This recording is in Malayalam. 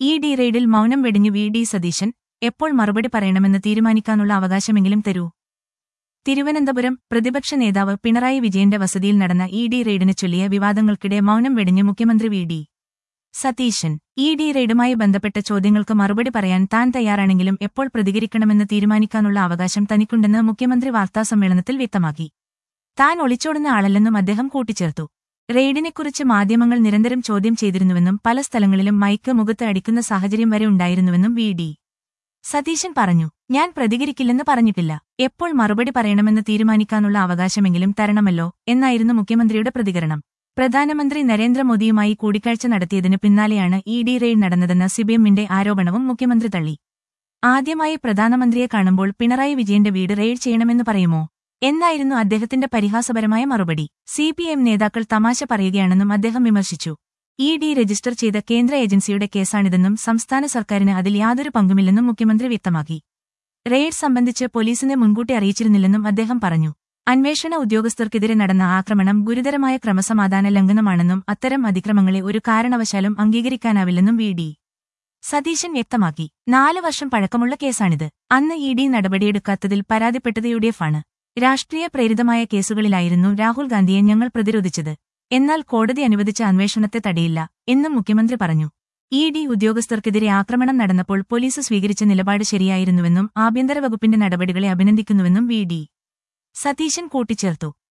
ഇ ഡി റെയ്ഡിൽ മൗനം വെടിഞ്ഞു വി ഡി സതീശൻ എപ്പോൾ മറുപടി പറയണമെന്ന് തീരുമാനിക്കാനുള്ള അവകാശമെങ്കിലും തരൂ തിരുവനന്തപുരം പ്രതിപക്ഷ നേതാവ് പിണറായി വിജയന്റെ വസതിയിൽ നടന്ന ഇ ഡി റെയ്ഡിന് ചൊല്ലിയ വിവാദങ്ങൾക്കിടെ മൗനം വെടിഞ്ഞ് മുഖ്യമന്ത്രി V D Satheesan E D റെയ്ഡുമായി ബന്ധപ്പെട്ട ചോദ്യങ്ങൾക്ക് മറുപടി പറയാൻ താൻ തയ്യാറാണെങ്കിലും എപ്പോൾ പ്രതികരിക്കണമെന്ന് തീരുമാനിക്കാനുള്ള അവകാശം തനിക്കുണ്ടെന്ന് മുഖ്യമന്ത്രി വാർത്താസമ്മേളനത്തിൽ വ്യക്തമാക്കി താൻ ഒളിച്ചോടുന്ന ആളല്ലെന്നും അദ്ദേഹം കൂട്ടിച്ചേർത്തു റെയ്ഡിനെക്കുറിച്ച് മാധ്യമങ്ങൾ നിരന്തരം ചോദ്യം ചെയ്തിരുന്നുവെന്നും പല സ്ഥലങ്ങളിലും മൈക്ക് മുഖത്ത് അടിക്കുന്ന സാഹചര്യം വരെ ഉണ്ടായിരുന്നുവെന്നും വി ഡി സതീശൻ പറഞ്ഞു ഞാൻ പ്രതികരിക്കില്ലെന്ന് പറഞ്ഞിട്ടില്ല എപ്പോൾ മറുപടി പറയണമെന്ന് തീരുമാനിക്കാനുള്ള അവകാശമെങ്കിലും തരണമല്ലോ എന്നായിരുന്നു മുഖ്യമന്ത്രിയുടെ പ്രതികരണം പ്രധാനമന്ത്രി നരേന്ദ്രമോദിയുമായി കൂടിക്കാഴ്ച നടത്തിയതിന് പിന്നാലെയാണ് ഇ ഡി റെയ്ഡ് നടന്നതെന്ന സിബിഎമ്മിന്റെ ആരോപണവും മുഖ്യമന്ത്രി തള്ളി ആദ്യമായി പ്രധാനമന്ത്രിയെ കാണുമ്പോൾ പിണറായി വിജയന്റെ വീട് റെയ്ഡ് ചെയ്യണമെന്ന് പറയുമോ എന്നായിരുന്നു അദ്ദേഹത്തിന്റെ പരിഹാസപരമായ മറുപടി സിപിഎം നേതാക്കൾ തമാശ പറയുകയാണെന്നും അദ്ദേഹം വിമർശിച്ചു ഇ ഡി രജിസ്റ്റർ ചെയ്ത കേന്ദ്ര ഏജൻസിയുടെ കേസാണിതെന്നും സംസ്ഥാന സർക്കാരിന് അതിൽ യാതൊരു പങ്കുമില്ലെന്നും മുഖ്യമന്ത്രി വ്യക്തമാക്കി റെയ്ഡ് സംബന്ധിച്ച് പോലീസിനെ മുൻകൂട്ടി അറിയിച്ചിരുന്നില്ലെന്നും അദ്ദേഹം പറഞ്ഞു അന്വേഷണ ഉദ്യോഗസ്ഥർക്കെതിരെ നടന്ന ആക്രമണം ഗുരുതരമായ ക്രമസമാധാന ലംഘനമാണെന്നും അത്തരം അതിക്രമങ്ങളെ ഒരു കാരണവശാലും അംഗീകരിക്കാനാവില്ലെന്നും വി ഡി സതീശൻ വ്യക്തമാക്കി നാല് വർഷം പഴക്കമുള്ള കേസാണിത് അന്ന് ഇ ഡി നടപടിയെടുക്കാത്തതിൽ പരാതിപ്പെട്ടത് യു ഡി എഫ് ആണ് രാഷ്ട്രീയ പ്രേരിതമായ കേസുകളിലായിരുന്നു രാഹുൽ ഗാന്ധിയെ ഞങ്ങൾ പ്രതിരോധിച്ചത് എന്നാൽ കോടതി അനുവദിച്ച അന്വേഷണത്തെ തടയില്ല എന്നും മുഖ്യമന്ത്രി പറഞ്ഞു ഇ ഡി ഉദ്യോഗസ്ഥർക്കെതിരെ ആക്രമണം നടന്നപ്പോൾ പോലീസ് സ്വീകരിച്ച നിലപാട് ശരിയായിരുന്നുവെന്നും ആഭ്യന്തര വകുപ്പിന്റെ നടപടികളെ അഭിനന്ദിക്കുന്നുവെന്നും വി ഡി സതീശൻ കൂട്ടിച്ചേർത്തു